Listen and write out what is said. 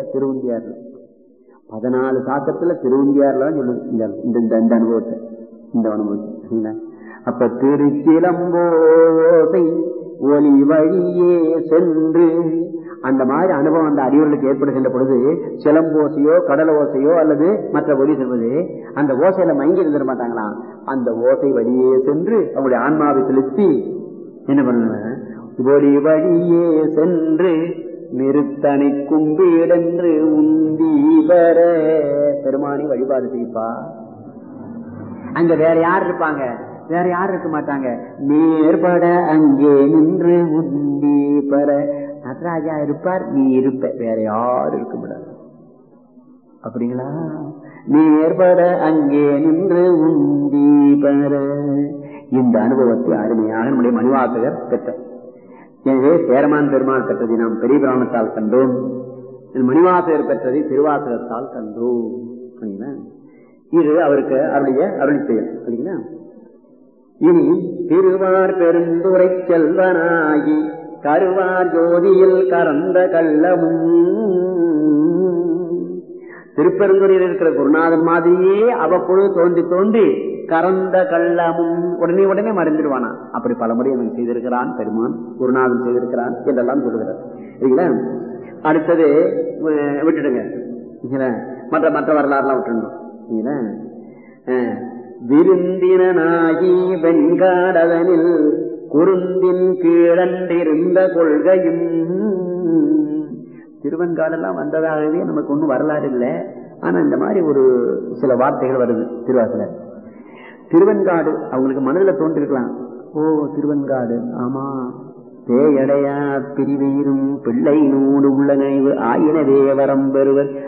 திருவந்தியார்ல பதினாலு சாக்கத்துல திருவந்தியார்ல தான் சொல்லுது இந்த இந்த- இந்த இந்த அனுபவத்தை இந்த அனுபவத்தை சரிங்களா? அப்ப திருச்சிலம்போசை ஒலி வழியே சென்று அந்த மாதிரி அனுபவம் அந்த அறிவர்களுக்கு ஏற்படுகின்ற பொழுது சிலம்போசையோ கடல் ஓசையோ அல்லது மற்ற ஒலி செல்வது அந்த ஓசையில மயங்கி இருந்துட மாட்டாங்களாம் அந்த ஓசை வழியே சென்று அவங்களுடைய ஆன்மாவை செலுத்தி என்ன பண்ணுங்க ஒலி வழியே சென்று நிறுத்தனை கும்பிடென்று உந்தி பெற பெருமானி வழிபாடு செய்ப்பா அங்க வேற யார் இருப்பாங்க வேற யார் இருக்க மாட்டாங்க நேர்பட அங்கே நின்று உந்தி பெற நடராஜா இருப்பார் நீ இருப்ப வேற யாரும் இருக்க முடியாது அப்படிங்களா நேர்பட அங்கே நின்று உந்தி பெற இந்த அனுபவத்தை அருமையாக நம்முடைய மணிவாசகர் பெற்றார் எனவே சேரமான் பெருமாள் பெற்றதை நாம் பெரிய பிராணத்தால் கண்டோம் மணிவாசகர் பெற்றதை திருவாசகத்தால் கண்டோம் சரிங்களா? இது அவருக்கு அவருடைய அருளி செயல் சரிங்களா இனி திருவார் பெருந்துரை செல்வனாகி கருவார் ஜோதியில் கறந்த கள்ளமும் திருப்பெருந்துறையில் இருக்கிற குருநாதன் மாதிரியே அவ்வப்பொழுது தோன்றி தோன்றி கறந்த கள்ளமும் உடனே உடனே மறைந்துடுவானா அப்படி பலமுறை அவன் செய்திருக்கிறான் பெருமான் குருநாதன் செய்திருக்கிறான் என்றெல்லாம் சொல்லுகிறார் சரிங்களா அடுத்தது அஹ், விட்டுடுங்க சரிங்களா? மற்ற மற்ற வரலாறுலாம் விட்டுடணும் சரிங்களா? அஹ், விருந்தினனாகி வெண்காடதனில் குருந்தின் கீழன்றிருந்த கொள்கையும் திருவெண்காடெல்லாம் வந்ததாகவே நமக்கு ஒன்றும் வரலாறு இல்லை ஆனா இந்த மாதிரி ஒரு சில வார்த்தைகள் வருது திருவாசல திருவெண்காடு அவங்களுக்கு மனதில் தோன்றிருக்கலாம் ஓ திருவெண்காடு ஆமா பேயடையா பிரிவீரும் பிள்ளை நூடு உள்ள நினைவு ஆயினவே வரம் பெறுவர்